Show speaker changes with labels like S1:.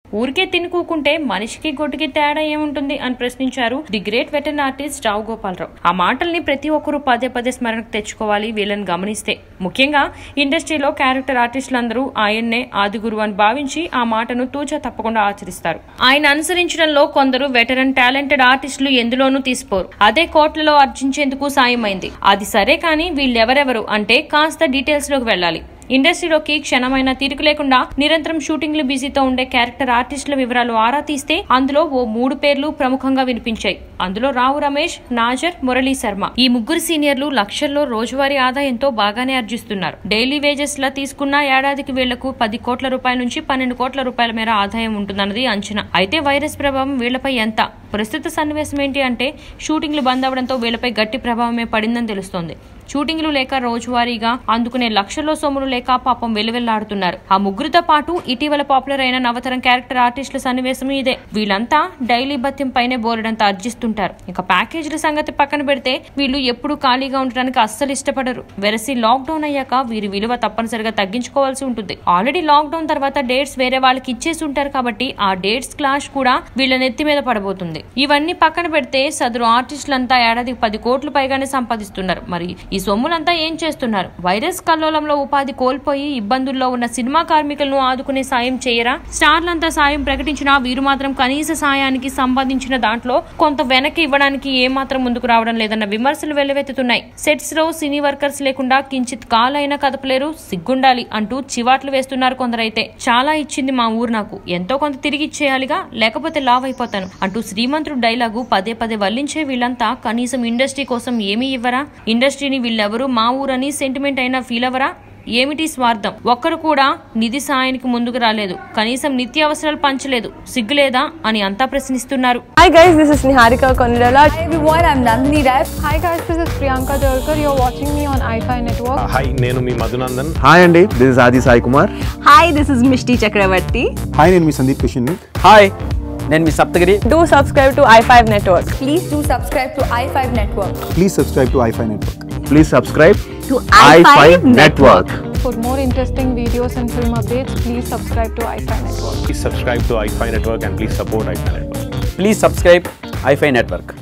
S1: ఊరికే తిని కూకుంటే మనిషికి గొడ్డుకి తేడా ఏముంటుంది అని ప్రశ్నించారు the great veteran artist Rao Gopalarao ఆ మాటల్ని ప్రతి ఒక్కరూ పదే పదే స్మరణకు తెచ్చుకోవాలి వీళ్ళని గమనిస్తే ముఖ్యంగా ఇండస్ట్రీలో క్యారెక్టర్ ఆర్టిస్టులందరూ ఆయన్నే ఆదిగురు అని భావించి ఆ మాటను తూచా తప్పకుండా ఆచరిస్తారు ఆయన అనుసరించడంలో కొందరు వెటరన్ టాలెంటెడ్ ఆర్టిస్టులు ఎందులోనూ తీసిపోరు అదే కోట్లలో ఆర్జించేందుకు సాయమైంది అది సరే కానీ వీళ్ళెవరెవరు అంటే కాస్త డీటెయిల్స్ లోకి వెళ్ళాలి ఇండస్ట్రీలోకి క్షణమైన తీరిక లేకుండా నిరంతరం షూటింగ్లు బిజీతో ఉండే క్యారెక్టర్ ఆర్టిస్టుల వివరాలు ఆరా తీస్తే అందులో ఓ మూడు పేర్లు ప్రముఖంగా వినిపించాయి అందులో రావు రమేష్ నాజర్ మురళీ శర్మ ఈ ముగ్గురు సీనియర్లు లక్షల్లో రోజువారీ ఆదాయంతో బాగానే ఆర్జిస్తున్నారు డైలీ వేజెస్ లా తీసుకున్న ఏడాదికి వీళ్లకు పది కోట్ల రూపాయల నుంచి పన్నెండు కోట్ల రూపాయల మేర ఆదాయం ఉంటుందన్నది అంచనా అయితే వైరస్ ప్రభావం వీళ్లపై ఎంత ప్రస్తుత సన్నివేశం ఏంటి అంటే షూటింగ్లు బంద్ అవడంతో వీళ్లపై గట్టి ప్రభావమే పడిందని తెలుస్తోంది షూటింగ్లు లేక రోజువారీగా అందుకునే లక్షల్లో సొమ్ములు లేక పాపం వెలువెల్లాడుతున్నారు ఆ ముగ్గురితో పాటు ఇటీవల పాపులర్ అయిన నవతరం క్యారెక్టర్ ఆర్టిస్టుల సన్నివేశం ఇదే వీళ్ళంతా డైలీ బత్యం పైనే బోలెడంత అర్జిస్తుంటారు ఇక ప్యాకేజీల సంగతి పక్కన పెడితే వీళ్ళు ఎప్పుడు ఖాళీగా ఉండడానికి అస్సలు ఇష్టపడరు వెరసి లాక్ డౌన్ అయ్యాక వీరి విలువ తప్పనిసరిగా తగ్గించుకోవాల్సి ఉంటుంది ఆల్రెడీ లాక్ డౌన్ తర్వాత డేట్స్ వేరే వాళ్ళకి ఇచ్చేసి ఉంటారు కాబట్టి ఆ డేట్స్ క్లాష్ కూడా వీళ్ళ నెత్తి మీద పడబోతుంది ఇవన్నీ పక్కన పెడితే సదరు ఆర్టిస్టులంతా ఏడాదికి పది కోట్లు పైగానే సంపాదిస్తున్నారు మరి ఈ సొమ్ములంతా ఏం చేస్తున్నారు వైరస్ కల్లోలంలో ఉపాధి కోల్పోయి ఇబ్బందుల్లో ఉన్న సినిమా కార్మికులను ఆదుకునే సాయం చేయరా స్టార్లంతా సాయం ప్రకటించినా వీరు మాత్రం కనీస సాయానికి సంబంధించిన దాంట్లో కొంత వెనక్కి ఇవ్వడానికి ఏమాత్రం ముందుకు రావడం లేదన్న విమర్శలు వెల్లువెత్తుతున్నాయి సెట్స్ లో సినీ వర్కర్స్ లేకుండా కించిత్ కాలైనా కదపలేరు సిగ్గుండాలి అంటూ చివాట్లు వేస్తున్నారు కొందరైతే చాలా ఇచ్చింది మా ఊరు నాకు ఎంతో కొంత తిరిగి ఇచ్చేయాలిగా లేకపోతే లావ్ అయిపోతాను అంటూ శ్రీమంతుడు డైలాగు పదే పదే వల్లించే వీళ్ళంతా కనీసం ఇండస్ట్రీ కోసం ఏమీ ఇవ్వరా ఇండస్ట్రీని వీళ్ళెవరు మా ఊరని సెంటిమెంట్ అయినా ఫీల్ అవ్వరా ఏమిటి స్వార్థం ఒక్కరు కూడా నిధి సాయానికి ముందుకు రాలేదు కనీసం నిత్యావసరాలు పంచలేదు సిగ్గులేదా అని అంతా ప్రశ్నిస్తున్నారు
S2: Hi guys, this is Niharika Konirala.
S3: Hi everyone, I'm Nandini Rai.
S4: Hi guys, this is Priyanka Jalkar. You're watching me on iFi Network.
S5: Hi నేను మీ మధునందన్
S6: హాయ్ అండి this is Aadi Sai Kumar
S3: Hi, this is Mishti Chakravarti.
S7: Hi నేను మీ Sundeep Kishan
S8: hi నేను మీ Saptagiri
S2: Do subscribe to i5 Network.
S3: Please do subscribe to i5 Network.
S7: Please subscribe to iFi network
S6: please subscribe
S3: To
S6: i5 network
S4: For more interesting videos and film updates, please subscribe to iFi Network.
S5: Please subscribe to iFi network and please support iFi network
S8: please subscribe iFi network